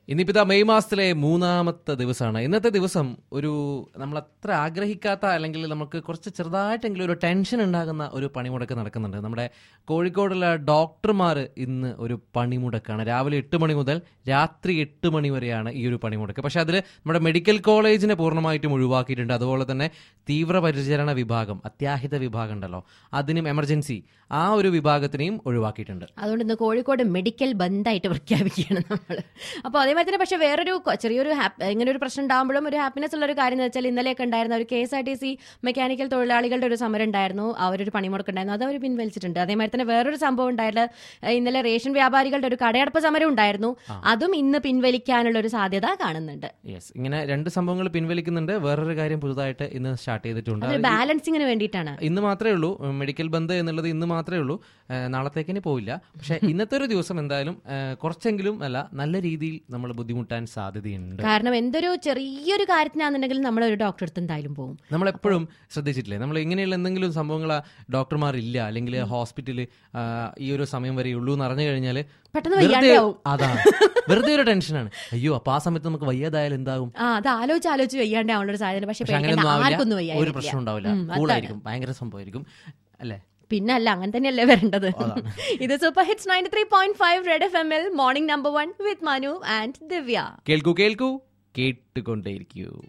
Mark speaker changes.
Speaker 1: ഇന്നിപ്പോ ഇതാ മെയ് മാസത്തിലെ മൂന്നാമത്തെ ദിവസമാണ് ഇന്നത്തെ ദിവസം ഒരു നമ്മൾ അത്ര ആഗ്രഹിക്കാത്ത അല്ലെങ്കിൽ നമുക്ക് കുറച്ച് ചെറുതായിട്ടെങ്കിലും ഒരു ടെൻഷൻ ഉണ്ടാകുന്ന ഒരു പണിമുടക്ക് നടക്കുന്നുണ്ട് നമ്മുടെ കോഴിക്കോടുള്ള ഡോക്ടർമാർ ഇന്ന് ഒരു പണിമുടക്കാണ് രാവിലെ എട്ട് മണി മുതൽ രാത്രി എട്ട് മണി വരെയാണ് ഈ ഒരു പണിമുടക്ക് പക്ഷെ അതിൽ നമ്മുടെ മെഡിക്കൽ കോളേജിനെ പൂർണ്ണമായിട്ടും ഒഴിവാക്കിയിട്ടുണ്ട് അതുപോലെ തന്നെ തീവ്രപരിചരണ വിഭാഗം അത്യാഹിത വിഭാഗം ഉണ്ടല്ലോ അതിനും എമർജൻസി ആ ഒരു വിഭാഗത്തിനെയും ഒഴിവാക്കിയിട്ടുണ്ട്
Speaker 2: അതുകൊണ്ട് ഇന്ന് കോഴിക്കോട് മെഡിക്കൽ ബന്ധായിട്ട് പ്രഖ്യാപിക്കുകയാണ് നമ്മൾ അപ്പോൾ അതേമാതിരി തന്നെ പക്ഷേ വേറൊരു കൊ- ചെറിയൊരു ഹാപ്പ് ഇങ്ങനെ ഒരു പ്രശ്നം ഉണ്ടാകുമ്പോഴും ഒരു ഹാപ്പിനെസ് ഉള്ള ഒരു കാര്യം എന്ന് വെച്ചാൽ ഇന്നലെയൊക്കെ ഉണ്ടായിരുന്ന ഒരു K S R T C mechanical തൊഴിലാളികളുടെ ഒരു സമരം ഉണ്ടായിരുന്നു അവരൊരു പണിമുടക്ക് ഉണ്ടായിരുന്നു അത് അവർ പിൻവലിച്ചിട്ടുണ്ട് അതേമാതിരി തന്നെ വേറൊരു സംഭവം ഉണ്ടായിരുന്നു ഏഹ് ഇന്നലെ റേഷൻ വ്യാപാരികളുടെ ഒരു കടയടപ്പ് സമരം ഉണ്ടായിരുന്നു അതും ഇന്ന് പിൻവലിക്കാനുള്ള ഒരു സാധ്യത കാണുന്നുണ്ട്
Speaker 1: യെസ് ഇങ്ങനെ രണ്ട് സംഭവങ്ങൾ പിൻവലിക്കുന്നുണ്ട് വേറൊരു കാര്യം പുതുതായിട്ട് ഇന്ന് സ്റ്റാർട്ട് ചെയ്തിട്ടുണ്ട്
Speaker 2: അതൊരു
Speaker 1: അത്
Speaker 2: ബാലൻസിങ്ങിന് വേണ്ടിയിട്ടാണ്
Speaker 1: ഇന്ന് മാത്രമേ ഉള്ളൂ ഉം, മെഡിക്കൽ ബന്ദ് എന്നുള്ളത് ഇന്ന് മാത്രമേ ഉള്ളൂ ഏഹ്, നാളത്തേക്ക് ഇനി പോയില്ല പക്ഷെ ഇന്നത്തെ ഒരു ദിവസം എന്തായാലും ഏഹ്, കുറച്ചെങ്കിലും അല്ല നല്ല രീതിയിൽ നമ്മൾ ബുദ്ധിമുട്ടാൻ സാധ്യതയുണ്ട്
Speaker 2: കാരണം എന്തൊരു ചെറിയൊരു കാര്യത്തിനാണെന്നുണ്ടെങ്കിൽ നമ്മൾ ഒരു ഡോക്ടറെ അടുത്ത് എന്തായാലും പോകും
Speaker 1: നമ്മളെപ്പോഴും ശ്രദ്ധിച്ചിട്ടില്ലേ നമ്മൾ ഇങ്ങനെയുള്ള എന്തെങ്കിലും സംഭവങ്ങൾ ഡോക്ടർമാർ ഇല്ല അല്ലെങ്കിൽ ഹോസ്പിറ്റലിൽ ഈ ഒരു സമയം വരെ ഉള്ളൂ എന്ന് അറിഞ്ഞു കഴിഞ്ഞാൽ
Speaker 2: പെട്ടെന്ന് വയ്യാണ്ടാവും
Speaker 1: അതാണ് വെറുതെ ഒരു ടെൻഷനാണ് അയ്യോ അപ്പൊ ആ സമയത്ത് നമുക്ക് വയ്യാതായാലും എന്താകും
Speaker 2: ആ അത് ആലോചിച്ച് ആലോചിച്ച് വയ്യാണ്ടാവുള്ള ഒരു സാധ്യത പക്ഷെ
Speaker 1: പക്ഷെ
Speaker 2: പേടിക്കേണ്ട
Speaker 1: അങ്ങനെയൊന്നും
Speaker 2: ആർക്കൊന്നും
Speaker 1: ആവില്ല ഒരു
Speaker 2: വയ്യ
Speaker 1: പ്രശ്നം ഉണ്ടാവില്ല
Speaker 2: ഉം, അതാണ്.
Speaker 1: കൂളായിരിക്കും ഭയങ്കര സംഭവമായിരിക്കും അല്ലേ
Speaker 2: പിന്നെ അല്ല അങ്ങനെ തന്നെയല്ലേ വരേണ്ടത് ഇത് super hits ninety three point five Red F M L morning number one with Manu and Divya
Speaker 1: കേൾക്കൂ കേൾക്കൂ കേട്ടുകൊണ്ടേയിരിക്കൂ